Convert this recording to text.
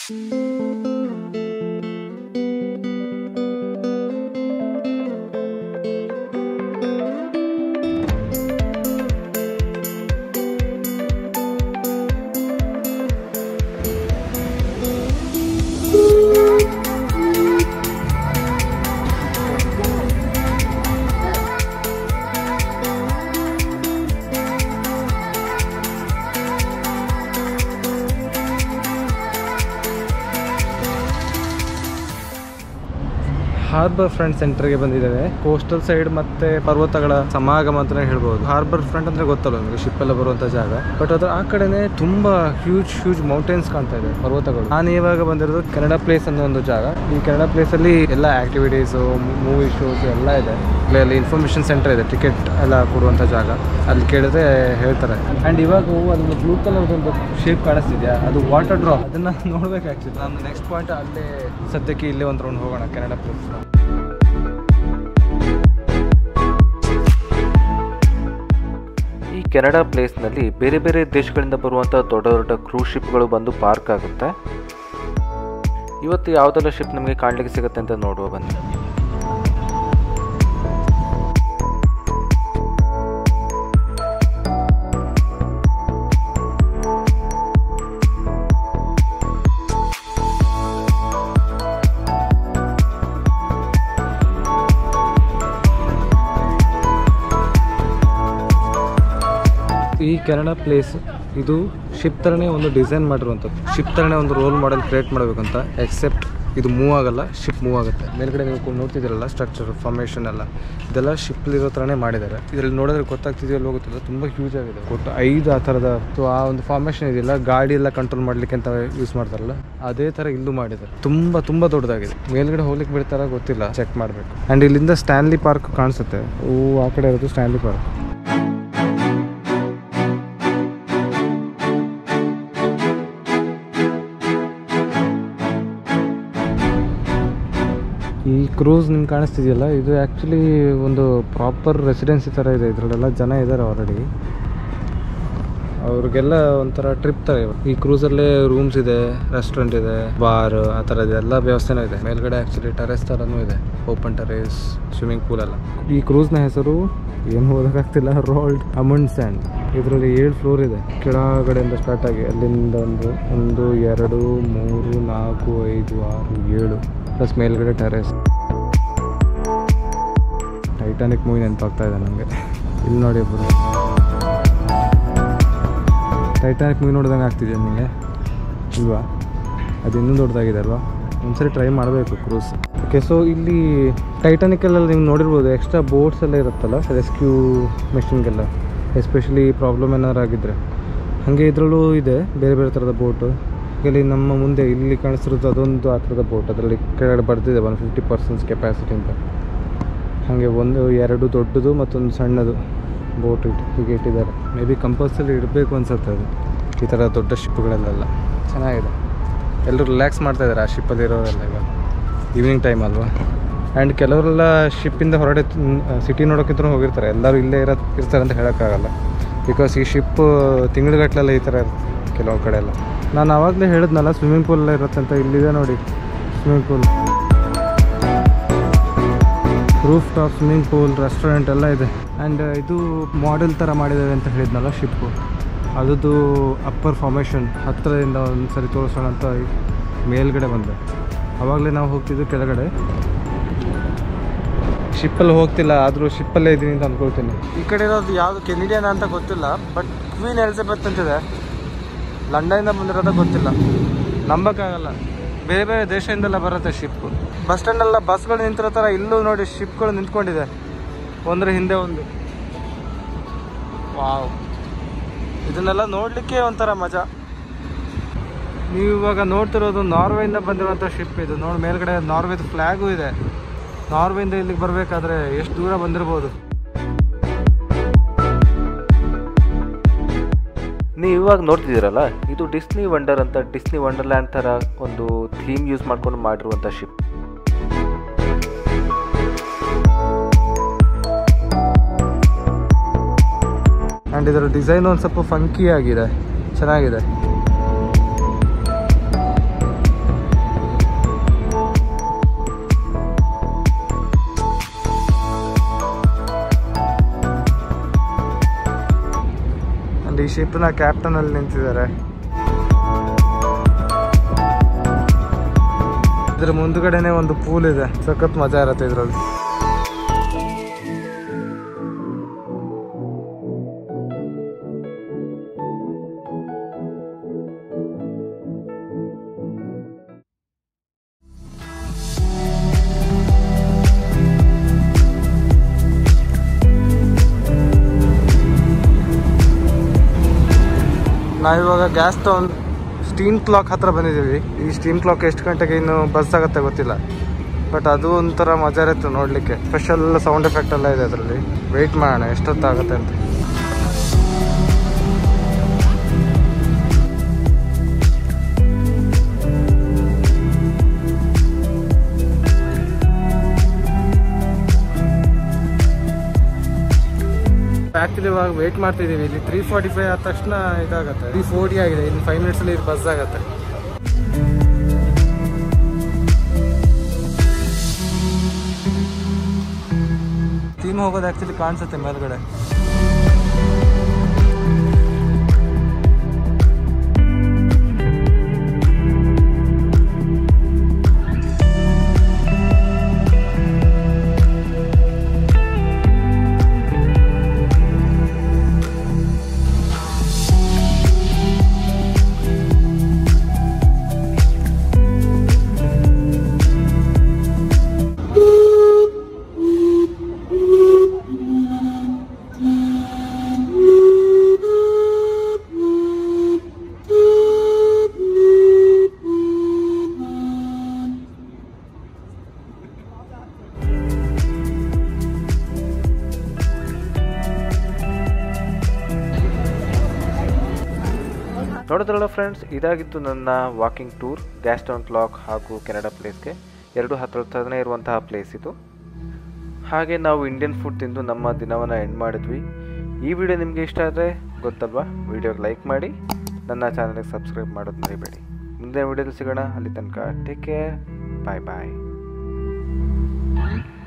harbour front ಸೆಂಟರ್ಗೆ ಬಂದಿದ್ದೇವೆ coastal side ಮತ್ತೆ ಪರ್ವತಗಳ ಸಮಾಗಮ ಅಂತಾನೆ ಹೇಳ್ಬೋದು ಹಾರ್ಬರ್ ಫ್ರಂಟ್ ಅಂದ್ರೆ ಗೊತ್ತಲ್ಲ ನಿಮಗೆ ಶಿಪ್ ಎಲ್ಲ ಬರುವಂತ ಜಾಗ ಬಟ್ ಅದ್ರ ಆ ಕಡೆನೆ ತುಂಬಾ ಹ್ಯೂಜ್ ಹ್ಯೂಜ್ ಮೌಂಟೇನ್ಸ್ ಕಾಣ್ತಾ ಇದೆ ಪರ್ವತಗಳು ನಾನು ಇವಾಗ ಬಂದಿರೋದು ಕನ್ನಡ ಪ್ಲೇಸ್ ಅನ್ನೋ ಒಂದು ಜಾಗ ಈ ಕನ್ನಡ ಪ್ಲೇಸ್ ಅಲ್ಲಿ ಎಲ್ಲ ಆಕ್ಟಿವಿಟೀಸ್ ಮೂವಿ ಶೋಸ್ ಎಲ್ಲ ಇದೆ ಇಲ್ಲಿ ಅಲ್ಲಿ ಇನ್ಫಾರ್ಮೇಶನ್ ಸೆಂಟರ್ ಇದೆ ಟಿಕೆಟ್ ಎಲ್ಲ ಕೊಡುವಂತ ಜಾಗ ಅಲ್ಲಿ ಕೇಳಿದ್ರೆ ಹೇಳ್ತಾರೆ ಅಂಡ್ ಇವಾಗ ಅದೊಂದು ಬ್ಲೂ ಕಲರ್ ಒಂದು ಶೇಪ್ ಕಾಣಿಸ್ತಿದ್ಯಾ ಅದು ವಾಟರ್ ಡ್ರಾಪ್ ಅದನ್ನ ನೋಡ್ಬೇಕು ಆಕ್ಚುಲಿ ನಾನು ನೆಕ್ಸ್ಟ್ ಪಾಯಿಂಟ್ ಅಲ್ಲೇ ಸದ್ಯಕ್ಕೆ ಇಲ್ಲೇ ಒಂದು ರೌಂಡ್ ಹೋಗೋಣ ಕನ್ನಡ ಪ್ಲೇಸ್ ಈ ಕೆನಡಾ ಪ್ಲೇಸ್ನಲ್ಲಿ ಬೇರೆ ಬೇರೆ ದೇಶಗಳಿಂದ ಬರುವಂಥ ದೊಡ್ಡ ದೊಡ್ಡ ಕ್ರೂಸ್ ಶಿಪ್ಗಳು ಬಂದು ಪಾರ್ಕ್ ಆಗುತ್ತೆ ಇವತ್ತು ಯಾವುದೆಲ್ಲ ಶಿಪ್ ನಮಗೆ ಕಾಣಲಿಕ್ಕೆ ಸಿಗುತ್ತೆ ಅಂತ ನೋಡುವ ಬನ್ನಿ ಈ ಕೆನಡಾ ಪ್ಲೇಸ್ ಇದು ಶಿಪ್ ಥರನೇ ಒಂದು ಡಿಸೈನ್ ಮಾಡಿರುವಂಥದ್ದು ಶಿಪ್ ಥರನೇ ಒಂದು ರೋಲ್ ಮಾಡೆಲ್ ಕ್ರಿಯೇಟ್ ಮಾಡಬೇಕಂತ ಎಕ್ಸೆಪ್ಟ್ ಇದು ಮೂವ್ ಆಗಲ್ಲ ಶಿಪ್ ಮೂವ್ ಆಗುತ್ತೆ ಮೇಲ್ಗಡೆ ನೀವು ಕು- ನೋಡ್ತಿದ್ದೀರಲ್ಲ ಸ್ಟ್ರಕ್ಚರ್ ಫಾರ್ಮೇಷನ್ ಎಲ್ಲ ಇದೆಲ್ಲ ಶಿಪ್ಲಿರೋ ಥರನೇ ಮಾಡಿದ್ದಾರೆ ಇದರಲ್ಲಿ ನೋಡಿದ್ರೆ ಗೊತ್ತಾಗ್ತಿದೆಯೋ ಅಲ್ಲೋ ಗೊತ್ತಿಲ್ಲ ತುಂಬ ಹ್ಯೂಜ್ ಆಗಿದೆ ಒಟ್ಟು ಐದು ಆ ಥರದ ಸೊ ಆ ಒಂದು ಫಾರ್ಮೇಷನ್ ಇದೆಯಲ್ಲ ಗಾಡಿ ಎಲ್ಲ ಕಂಟ್ರೋಲ್ ಮಾಡ್ಲಿಕ್ಕೆ ಅಂತ ಯೂಸ್ ಮಾಡ್ತಾರಲ್ಲ ಅದೇ ಥರ ಇಲ್ಲೂ ಮಾಡಿದ್ದಾರೆ ತುಂಬ ತುಂಬ ದೊಡ್ಡದಾಗಿದೆ ಮೇಲ್ಗಡೆ ಹೋಗ್ಲಿಕ್ಕೆ ಬಿಡ್ತಾರ ಗೊತ್ತಿಲ್ಲ ಚೆಕ್ ಮಾಡಬೇಕು ಆ್ಯಂಡ್ ಇಲ್ಲಿಂದ ಸ್ಟ್ಯಾನ್ಲಿ ಪಾರ್ಕ್ ಕಾಣಿಸುತ್ತೆ ಓ ಆ ಕಡೆ ಇರೋದು ಸ್ಟ್ಯಾನ್ಲಿ ಪಾರ್ಕ್ ಈ ಕ್ರೂಸ್ ನಿಮ್ಗೆ ಕಾಣಿಸ್ತಿದೆಯಲ್ಲ ಇದು ಆ್ಯಕ್ಚುಲಿ ಒಂದು ಪ್ರಾಪರ್ ರೆಸಿಡೆನ್ಸಿ ಥರ ಇದೆ ಇದರಲ್ಲೆಲ್ಲ ಜನ ಇದ್ದಾರೆ ಆಲ್ರೆಡಿ ಅವ್ರಿಗೆಲ್ಲ ಒಂಥರ ಟ್ರಿಪ್ ಥರ ಇವ ಈ ಕ್ರೂಸಲ್ಲೇ ರೂಮ್ಸ್ ಇದೆ ರೆಸ್ಟೋರೆಂಟ್ ಇದೆ ಬಾರ್ ಆ ಥರದ್ದು ಎಲ್ಲ ವ್ಯವಸ್ಥೆನೂ ಇದೆ ಮೇಲ್ಗಡೆ ಆ್ಯಕ್ಚುಲಿ ಟೆರೆಸ್ ಥರನೂ ಇದೆ ಓಪನ್ ಟೆರೇಸ್ ಸ್ವಿಮ್ಮಿಂಗ್ ಪೂಲ್ ಎಲ್ಲ ಈ ಕ್ರೂಸ್ನ ಹೆಸರು ಏನು ಓದೋಕ್ಕಾಗ್ತಿಲ್ಲ ರೋಲ್ಡ್ ಅಮಂಡ್ ಸ್ಯಾಂಡ್ ಇದರಲ್ಲಿ ಏಳು ಫ್ಲೋರ್ ಇದೆ ಕೆಳಗಡೆಯಿಂದ ಸ್ಟಾರ್ಟ್ ಆಗಿ ಅಲ್ಲಿಂದ ಒಂದು ಒಂದು ಎರಡು ಮೂರು ನಾಲ್ಕು ಐದು ಆರು ಏಳು ಪ್ಲಸ್ ಮೇಲ್ಗಡೆ ಟೆರೇಸ್ ಟೈಟಾನಿಕ್ ಮೂವಿ ನೆನಪಾಗ್ತಾ ಇದೆ ನನಗೆ ಇಲ್ಲಿ ನೋಡಿ ಒಬ್ಬರು ಟೈಟಾನಿಕ್ ಮೂವಿ ನೋಡಿದಂಗೆ ಆಗ್ತಿದೆ ನಿಮಗೆ ಇಲ್ವಾ ಅದು ಇನ್ನೂ ದೊಡ್ಡದಾಗಿದೆ ಅಲ್ವಾ ಒಂದ್ಸರಿ ಟ್ರೈ ಮಾಡಬೇಕು ಕ್ರೂಸ್ ಓಕೆ ಸೊ ಇಲ್ಲಿ ಟೈಟಾನಿಕಲ್ಲೆಲ್ಲ ನೀವು ನೋಡಿರ್ಬೋದು ಎಕ್ಸ್ಟ್ರಾ ಬೋಟ್ಸ್ ಎಲ್ಲ ಇರುತ್ತಲ್ಲ ರೆಸ್ಕ್ಯೂ ಮೆಷಿನ್ಗೆಲ್ಲ ಎಸ್ಪೆಷಲಿ ಪ್ರಾಬ್ಲಮ್ ಏನಾರು ಆಗಿದ್ದರೆ ಹಾಗೆ ಇದರಲ್ಲೂ ಇದೆ ಬೇರೆ ಬೇರೆ ಥರದ ಬೋಟು ಇಲ್ಲಿ ನಮ್ಮ ಮುಂದೆ ಇಲ್ಲಿ ಕಾಣಿಸ್ತಿರೋದು ಅದೊಂದು ಆ ಥರದ ಬೋಟ್ ಅದರಲ್ಲಿ ಕೆಳಗಡೆ ಬರ್ತಿದೆ ಒನ್ ಫಿಫ್ಟಿ ಪರ್ಸೆಂಟ್ಸ್ ಕೆಪಾಸಿಟಿ ಅಂತ ಹಾಗೆ ಒಂದು ಎರಡು ದೊಡ್ಡದು ಮತ್ತೊಂದು ಸಣ್ಣದು ಬೋಟ್ ಇಟ್ಟು ಹೀಗೆ ಇಟ್ಟಿದ್ದಾರೆ ಮೇ ಬಿ ಕಂಪಲ್ಸರಿ ಇಡಬೇಕು ಅನ್ಸುತ್ತೆ ಅದು ಈ ಥರ ದೊಡ್ಡ ಶಿಪ್ಗಳಲ್ಲೆಲ್ಲ ಚೆನ್ನಾಗಿದೆ ಎಲ್ಲರೂ ರಿಲ್ಯಾಕ್ಸ್ ಮಾಡ್ತಾ ಇದ್ದಾರೆ ಆ ಶಿಪ್ಪಲ್ಲಿ ಇರೋರೆಲ್ಲ ಇವಾಗ ಈವ್ನಿಂಗ್ ಟೈಮ್ ಅಲ್ವಾ ಆ್ಯಂಡ್ ಕೆಲವರೆಲ್ಲ ಶಿಪ್ಪಿಂದ ಹೊರಡೆ ಸಿಟಿ ನೋಡೋಕ್ಕಿಂತ ಹೋಗಿರ್ತಾರೆ ಎಲ್ಲರೂ ಇಲ್ಲೇ ಇರೋ ಇರ್ತಾರೆ ಅಂತ ಹೇಳೋಕ್ಕಾಗಲ್ಲ ಬಿಕಾಸ್ ಈ ಶಿಪ್ ತಿಂಗಳುಗಟ್ಟಲೆಲ್ಲ ಈ ಥರ ಇರುತ್ತೆ ಕೆಲವೊಂದು ಕಡೆ ಎಲ್ಲ ನಾನು ಆವಾಗಲೇ ಹೇಳಿದ್ನಲ್ಲ ಸ್ವಿಮ್ಮಿಂಗ್ ಪೂಲ್ ಎಲ್ಲ ಇರುತ್ತೆ ಅಂತ ಇಲ್ಲಿದೆ ನೋಡಿ swimming pool roof top swimming pool restaurant ಎಲ್ಲ ಇದೆ ಆ್ಯಂಡ್ ಇದು ಮಾಡೆಲ್ ಥರ ಮಾಡಿದ್ದಾರೆ ಅಂತ ಹೇಳಿದ್ನಲ್ಲ ಶಿಪ್ಪು ಅದರದ್ದು ಅಪ್ಪರ್ ಫಾರ್ಮೇಷನ್ ಹತ್ತಿರದಿಂದ ಒಂದು ಸರಿ ತೋರಿಸೋಣ ಅಂತ ಮೇಲ್ಗಡೆ ಬಂದೆ ಆವಾಗಲೇ ನಾವು ಹೋಗ್ತಿದ್ದು ಕೆಳಗಡೆ ಶಿಪ್ಪಲ್ಲಿ ಹೋಗ್ತಿಲ್ಲ ಆದರೂ ಶಿಪ್ಪಲ್ಲೇ ಇದ್ದೀನಿ ಅಂತ ಅಂದ್ಕೊಳ್ತೀನಿ ಈ ಕಡೆ ಇರೋದು ಯಾವುದು ಕೆನಿಡಿಯನ್ ಅಂತ ಗೊತ್ತಿಲ್ಲ ಬಟ್ ಕ್ವೀನ್ ಎಲಿಜಬೆತ್ ಅಂತಿದೆ ಲಂಡನಿಂದ ಬಂದಿರೋದ ಗೊತ್ತಿಲ್ಲ ನಂಬಕ್ಕಾಗಲ್ಲ ಬೇರೆ ಬೇರೆ ದೇಶದಿಂದೆಲ್ಲ ಬರುತ್ತೆ ಶಿಪ್ ಬಸ್ ಸ್ಟ್ಯಾಂಡೆಲ್ಲ ಬಸ್ಗಳು ನಿಂತಿರೋ ಥರ ಇಲ್ಲೂ ನೋಡಿ ಶಿಪ್ಗಳು ನಿಂತ್ಕೊಂಡಿದೆ ಒಂದ್ರ ಹಿಂದೆ ಒಂದು ವಾವ್ ಇದನ್ನೆಲ್ಲ ನೋಡಲಿಕ್ಕೆ ಒಂಥರ ಮಜಾ ನೀವು ಇವಾಗ ನೋಡ್ತಿರೋದು ನಾರ್ವೆಯಿಂದ ಬಂದಿರುವಂಥ ಶಿಪ್ ಇದು ನೋಡಿ ಮೇಲ್ಗಡೆ ನಾರ್ವೆದು ಫ್ಲ್ಯಾಗು ಇದೆ ನಾರ್ವೆಯಿಂದ ಇಲ್ಲಿಗೆ ಬರಬೇಕಾದ್ರೆ ಎಷ್ಟು ದೂರ ಬಂದಿರ್ಬೋದು ನೀವು ಇವಾಗ ನೋಡ್ತಿದ್ದೀರಲ್ಲ ಇದು ಡಿಸ್ನಿ ವಂಡರ್ ಅಂತ ಡಿಸ್ನಿ ವಂಡರ್ಲ್ಯಾಂಡ್ ಥರ ಒಂದು ಥೀಮ್ ಯೂಸ್ ಮಾಡ್ಕೊಂಡು ಮಾಡಿರುವಂಥ ಶಿಪ್ ಆ್ಯಂಡ್ ಇದರ ಡಿಸೈನ್ ಒಂದು ಸ್ವಲ್ಪ ಫಂಕಿ ಆಗಿದೆ ಚೆನ್ನಾಗಿದೆ ಶಿಪ್ನ ಕ್ಯಾಪ್ಟನ್ ಅಲ್ಲಿ ನಿಂತಿದ್ದಾರೆ ಇದ್ರ ಮುಂದ್ಗಡೆನೆ ಒಂದು ಪೂಲ್ ಇದೆ ಸಖತ್ ಮಜಾ ಇರತ್ತೆ ಇದ್ರಲ್ಲಿ ನಾವಿವಾಗ ಗ್ಯಾಸ್ ಟೌನ್ ಸ್ಟೀಮ್ ಕ್ಲಾಕ್ ಹತ್ರ ಬಂದಿದ್ದೀವಿ ಈ ಸ್ಟೀಮ್ ಕ್ಲಾಕ್ ಎಷ್ಟು ಗಂಟೆಗೆ ಇನ್ನು ಬಸ್ ಆಗುತ್ತೆ ಗೊತ್ತಿಲ್ಲ ಬಟ್ ಅದು ಒಂಥರ ಮಜಾ ಇರುತ್ತೆ ನೋಡಲಿಕ್ಕೆ ಸ್ಪೆಷಲ್ ಸೌಂಡ್ ಎಫೆಕ್ಟ್ ಎಲ್ಲ ಇದೆ ಅದರಲ್ಲಿ ವೆಯ್ಟ್ ಮಾಡೋಣ ಎಷ್ಟೊತ್ತಾಗುತ್ತೆ ಅಂತ ಆ್ಯಕ್ಚುಲಿ ಇವಾಗ ವೆಯ್ಟ್ ಮಾಡ್ತಿದ್ದೀವಿ ಇಲ್ಲಿ ತ್ರೀ ಫಾರ್ಟಿ ಫೈವ್ ಆದ ತಕ್ಷಣ ಇದಾಗುತ್ತೆ ತ್ರೀ ಫೋರ್ಟಿ ಆಗಿದೆ ಇನ್ನು ಫೈವ್ ಮಿನಿಟ್ಸಲ್ಲಿ ಇದು ಬಸ್ ಆಗುತ್ತೆ ಥೀಮ್ ಹೋಗೋದು ಆ್ಯಕ್ಚುಲಿ ಕಾಣಿಸುತ್ತೆ ಮೇಲ್ಗಡೆ ನೋಡಿದ್ರಲ್ಲ ಫ್ರೆಂಡ್ಸ್ ಇದಾಗಿತ್ತು ನನ್ನ walking tour Gastown clock ಹಾಗೂ ಕೆನಡಾ ಪ್ಲೇಸ್ಗೆ ಎರಡು ಹತ್ರ ಹತ್ರನೇ ಇರುವಂತಹ ಪ್ಲೇಸ್ ಇದು ಹಾಗೆ ನಾವು ಇಂಡಿಯನ್ ಫುಡ್ ತಿಂದು ನಮ್ಮ ದಿನವನ್ನು ಎಂಡ್ ಮಾಡಿದ್ವಿ ಈ ವಿಡಿಯೋ ನಿಮಗೆ ಇಷ್ಟ ಆದರೆ ಗೊತ್ತಲ್ವಾ ವಿಡಿಯೋಗೆ ಲೈಕ್ ಮಾಡಿ ನನ್ನ ಚಾನಲ್ಗೆ ಸಬ್ಸ್ಕ್ರೈಬ್ ಮಾಡೋದು ಮರಿಬೇಡಿ ಮುಂದಿನ ವಿಡಿಯೋದಲ್ಲಿ ಸಿಗೋಣ ಅಲ್ಲಿ ತನಕ ಟೇಕ್ ಕೇರ್ ಬಾಯ್ ಬಾಯ್